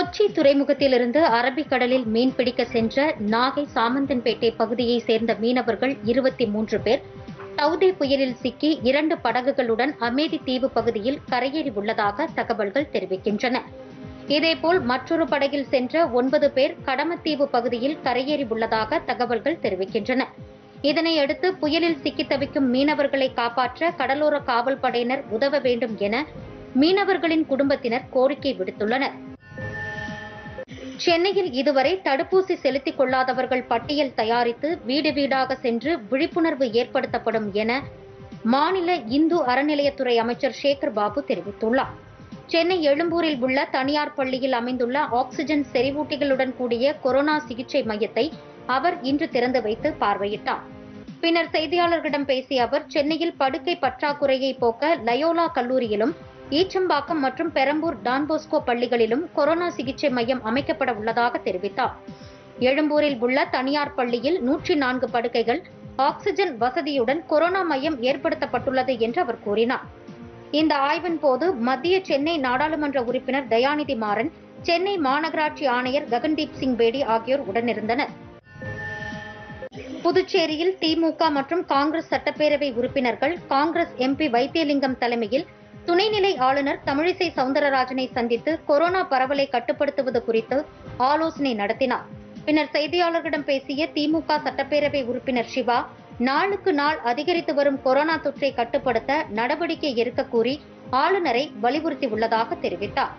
கொச்சி துறைமுகத்திலிருந்து அரபிக்கடலில் மீன்பிடிக்க சென்ற நாகை சாமந்தன்பேட்டை பகுதியை சேர்ந்த மீனவர்கள் இருபத்தி மூன்று பேர் டவுதே புயலில் சிக்கி இரண்டு படகுகளுடன் அமேதி தீவு பகுதியில் கரையேறி உள்ளதாக தகவல்கள் தெரிவிக்கின்றன இதேபோல் மற்றொரு படகில் சென்ற ஒன்பது பேர் கடமத்தீவு பகுதியில் கரையேறி உள்ளதாக தகவல்கள் தெரிவிக்கின்றன இதனையடுத்து புயலில் சிக்கி தவிக்கும் மீனவர்களை காப்பாற்ற கடலோர காவல் படையினர் உதவ வேண்டும் என மீனவர்களின் குடும்பத்தினர் கோரிக்கை விடுத்துள்ளனர் சென்னையில் இதுவரை தடுப்பூசி செலுத்திக் கொள்ளாதவர்கள் பட்டியல் தயாரித்து வீடு வீடாக சென்று விழிப்புணர்வு ஏற்படுத்தப்படும் என மாநில இந்து அறநிலையத்துறை அமைச்சர் சேகர் பாபு தெரிவித்துள்ளார் சென்னை எழும்பூரில் உள்ள தனியார் பள்ளியில் அமைந்துள்ள ஆக்ஸிஜன் செறிவூட்டிகளுடன் கூடிய கொரோனா சிகிச்சை மையத்தை அவர் இன்று திறந்து வைத்து பார்வையிட்டார் பின்னர் செய்தியாளர்களிடம் பேசிய அவர் சென்னையில் படுக்கை பற்றாக்குறையை போக்க லயோலா கல்லூரியிலும் ஈச்சம்பாக்கம் மற்றும் பெரம்பூர் டான்போஸ்கோ பள்ளிகளிலும் கொரோனா சிகிச்சை மையம் அமைக்கப்பட உள்ளதாக தெரிவித்தார் எழும்பூரில் உள்ள தனியார் பள்ளியில் நூற்றி நான்கு படுக்கைகள் ஆக்ஸிஜன் வசதியுடன் கொரோனா மையம் ஏற்படுத்தப்பட்டுள்ளது என்று அவர் கூறினார் இந்த ஆய்வின் போது மத்திய சென்னை நாடாளுமன்ற உறுப்பினர் தயாநிதி மாறன் சென்னை மாநகராட்சி ஆணையர் ககன்தீப் சிங் பேடி ஆகியோர் உடனிருந்தனர் புதுச்சேரியில் திமுக மற்றும் காங்கிரஸ் சட்டப்பேரவை உறுப்பினர்கள் காங்கிரஸ் எம்பி வைத்தியலிங்கம் தலைமையில் துணைநிலை ஆளுநர் தமிழிசை சவுந்தரராஜனை சந்தித்து கொரோனா பரவலை கட்டுப்படுத்துவது குறித்து ஆலோசனை நடத்தினார் பின்னர் செய்தியாளர்களிடம் பேசிய திமுக சட்டப்பேரவை உறுப்பினர் சிவா நாளுக்கு நாள் அதிகரித்து வரும் கொரோனா தொற்றை கட்டுப்படுத்த நடவடிக்கை எடுக்க கூறி ஆளுநரை வலியுறுத்தியுள்ளதாக தெரிவித்தார்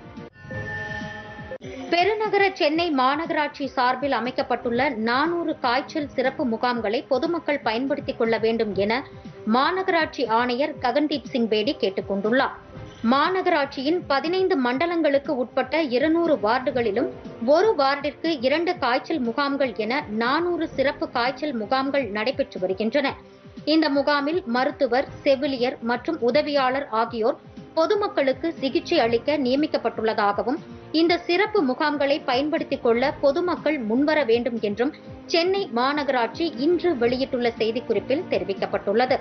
பெருநகர சென்னை மாநகராட்சி சார்பில் அமைக்கப்பட்டுள்ள நானூறு காய்ச்சல் சிறப்பு முகாம்களை பொதுமக்கள் பயன்படுத்திக் கொள்ள வேண்டும் என மாநகராட்சி ஆணையர் ககன்தீப் சிங் பேடி கேட்டுக் கொண்டுள்ளார் மாநகராட்சியின் பதினைந்து மண்டலங்களுக்கு உட்பட்ட இருநூறு வார்டுகளிலும் ஒரு வார்டிற்கு இரண்டு காய்ச்சல் முகாம்கள் என நானூறு சிறப்பு காய்ச்சல் முகாம்கள் நடைபெற்று வருகின்றன இந்த முகாமில் மருத்துவர் செவிலியர் மற்றும் உதவியாளர் ஆகியோர் பொதுமக்களுக்கு சிகிச்சை அளிக்க நியமிக்கப்பட்டுள்ளதாகவும் இந்த சிறப்பு முகாம்களை பயன்படுத்திக் கொள்ள பொதுமக்கள் முன்வர வேண்டும் என்றும் சென்னை மாநகராட்சி இன்று வெளியிட்டுள்ள செய்திக்குறிப்பில் தெரிவிக்கப்பட்டுள்ளது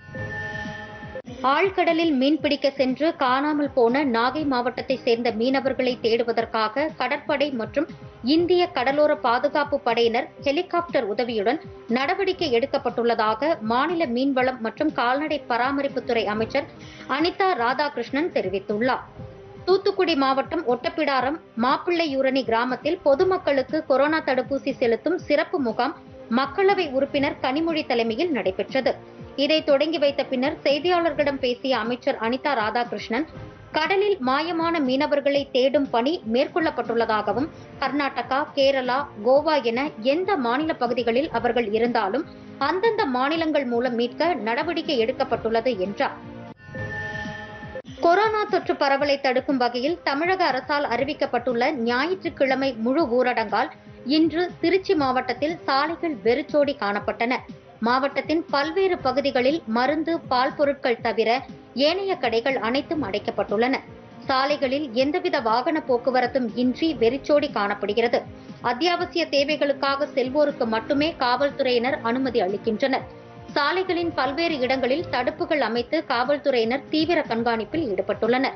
ஆழ்கடலில் மீன்பிடிக்க சென்று காணாமல் போன நாகை மாவட்டத்தை சேர்ந்த மீனவர்களை தேடுவதற்காக கடற்படை மற்றும் இந்திய கடலோர பாதுகாப்பு படையினர் ஹெலிகாப்டர் உதவியுடன் நடவடிக்கை எடுக்கப்பட்டுள்ளதாக மாநில மீன்வளம் மற்றும் கால்நடை பராமரிப்புத்துறை அமைச்சர் அனிதா ராதாகிருஷ்ணன் தெரிவித்துள்ளார் தூத்துக்குடி மாவட்டம் ஒட்டப்பிடாரம் மாப்பிள்ளையூரணி கிராமத்தில் பொதுமக்களுக்கு கொரோனா தடுப்பூசி செலுத்தும் சிறப்பு முகாம் மக்களவை உறுப்பினர் கனிமொழி தலைமையில் நடைபெற்றது இதை தொடங்கி வைத்த பின்னர் செய்தியாளர்களிடம் பேசிய அமைச்சர் அனிதா ராதாகிருஷ்ணன் கடலில் மாயமான மீனவர்களை தேடும் பணி மேற்கொள்ளப்பட்டுள்ளதாகவும் கர்நாடகா கேரளா கோவா என எந்த மாநில பகுதிகளில் அவர்கள் இருந்தாலும் அந்தந்த மாநிலங்கள் மூலம் மீட்க நடவடிக்கை எடுக்கப்பட்டுள்ளது என்றார் கொரோனா தொற்று பரவலை தடுக்கும் வகையில் தமிழக அரசால் அறிவிக்கப்பட்டுள்ள ஞாயிற்றுக்கிழமை முழு ஊரடங்கால் இன்று திருச்சி மாவட்டத்தில் சாலைகள் வெறிச்சோடி காணப்பட்டன மாவட்டத்தின் பல்வேறு பகுதிகளில் மருந்து பால் பொருட்கள் தவிர ஏனைய கடைகள் அனைத்தும் அடைக்கப்பட்டுள்ளன சாலைகளில் எந்தவித வாகன போக்குவரத்தும் இன்றி வெறிச்சோடி காணப்படுகிறது அத்தியாவசிய தேவைகளுக்காக செல்வோருக்கு மட்டுமே காவல்துறையினர் அனுமதி அளிக்கின்றனர் சாலைகளின் பல்வேறு இடங்களில் தடுப்புகள் அமைத்து காவல்துறையினர் தீவிர கண்காணிப்பில் ஈடுபட்டுள்ளனர்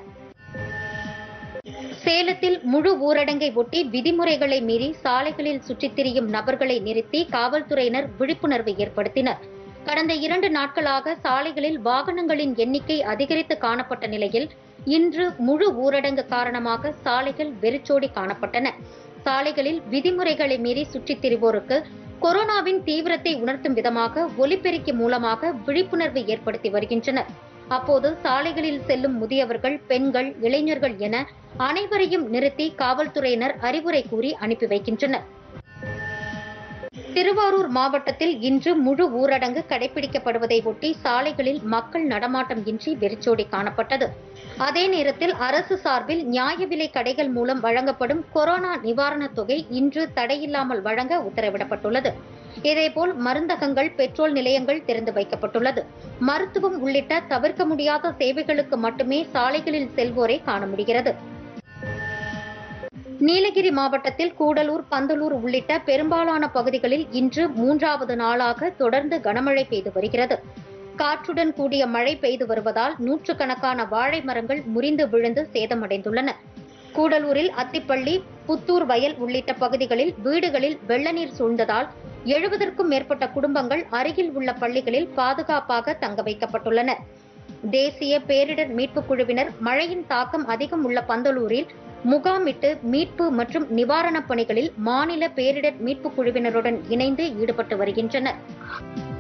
சேலத்தில் முழு ஊரடங்கை ஒட்டி விதிமுறைகளை மீறி சாலைகளில் சுற்றித் திரியும் நபர்களை நிறுத்தி காவல்துறையினர் விழிப்புணர்வு ஏற்படுத்தினர் கடந்த இரண்டு நாட்களாக சாலைகளில் வாகனங்களின் எண்ணிக்கை அதிகரித்து காணப்பட்ட நிலையில் இன்று முழு ஊரடங்கு காரணமாக சாலைகள் வெறிச்சோடி காணப்பட்டன சாலைகளில் விதிமுறைகளை மீறி சுற்றித் திரிவோருக்கு கொரோனாவின் தீவிரத்தை உணர்த்தும் விதமாக ஒலிபெருக்கி மூலமாக விழிப்புணர்வு ஏற்படுத்தி வருகின்றனர் அப்போது சாலைகளில் செல்லும் முதியவர்கள் பெண்கள் இளைஞர்கள் என அனைவரையும் நிறுத்தி காவல்துறையினர் அறிவுரை கூறி அனுப்பி வைக்கின்றனர் திருவாரூர் மாவட்டத்தில் இன்று முழு ஊரடங்கு கடைபிடிக்கப்படுவதை ஒட்டி சாலைகளில் மக்கள் நடமாட்டம் இன்றி வெறிச்சோடி காணப்பட்டது அதே நேரத்தில் அரசு சார்பில் நியாய விலை கடைகள் மூலம் வழங்கப்படும் கொரோனா நிவாரணத் தொகை இன்று தடையில்லாமல் வழங்க உத்தரவிடப்பட்டுள்ளது இதேபோல் மருந்தகங்கள் பெட்ரோல் நிலையங்கள் திறந்து வைக்கப்பட்டுள்ளது மருத்துவம் உள்ளிட்ட தவிர்க்க முடியாத சேவைகளுக்கு மட்டுமே சாலைகளில் செல்வோரை காண முடிகிறது நீலகிரி மாவட்டத்தில் கூடலூர் பந்தலூர் உள்ளிட்ட பெரும்பாலான பகுதிகளில் இன்று மூன்றாவது நாளாக தொடர்ந்து கனமழை பெய்து வருகிறது காற்றுடன் கூடிய மழை பெய்து வருவதால் நூற்றுக்கணக்கான வாழை மரங்கள் முறிந்து விழுந்து சேதமடைந்துள்ளன கூடலூரில் அத்திப்பள்ளி புத்தூர் வயல் உள்ளிட்ட பகுதிகளில் வீடுகளில் வெள்ள நீர் சூழ்ந்ததால் எழுபதற்கும் மேற்பட்ட குடும்பங்கள் அருகில் உள்ள பள்ளிகளில் பாதுகாப்பாக தங்க வைக்கப்பட்டுள்ளனர் தேசிய பேரிடர் மீட்புக் குழுவினர் மழையின் தாக்கம் அதிகம் உள்ள பந்தலூரில் முகாமிட்டு மீட்பு மற்றும் நிவாரணப் பணிகளில் மாநில பேரிடர் மீட்புக் குழுவினருடன் இணைந்து ஈடுபட்டு வருகின்றனர்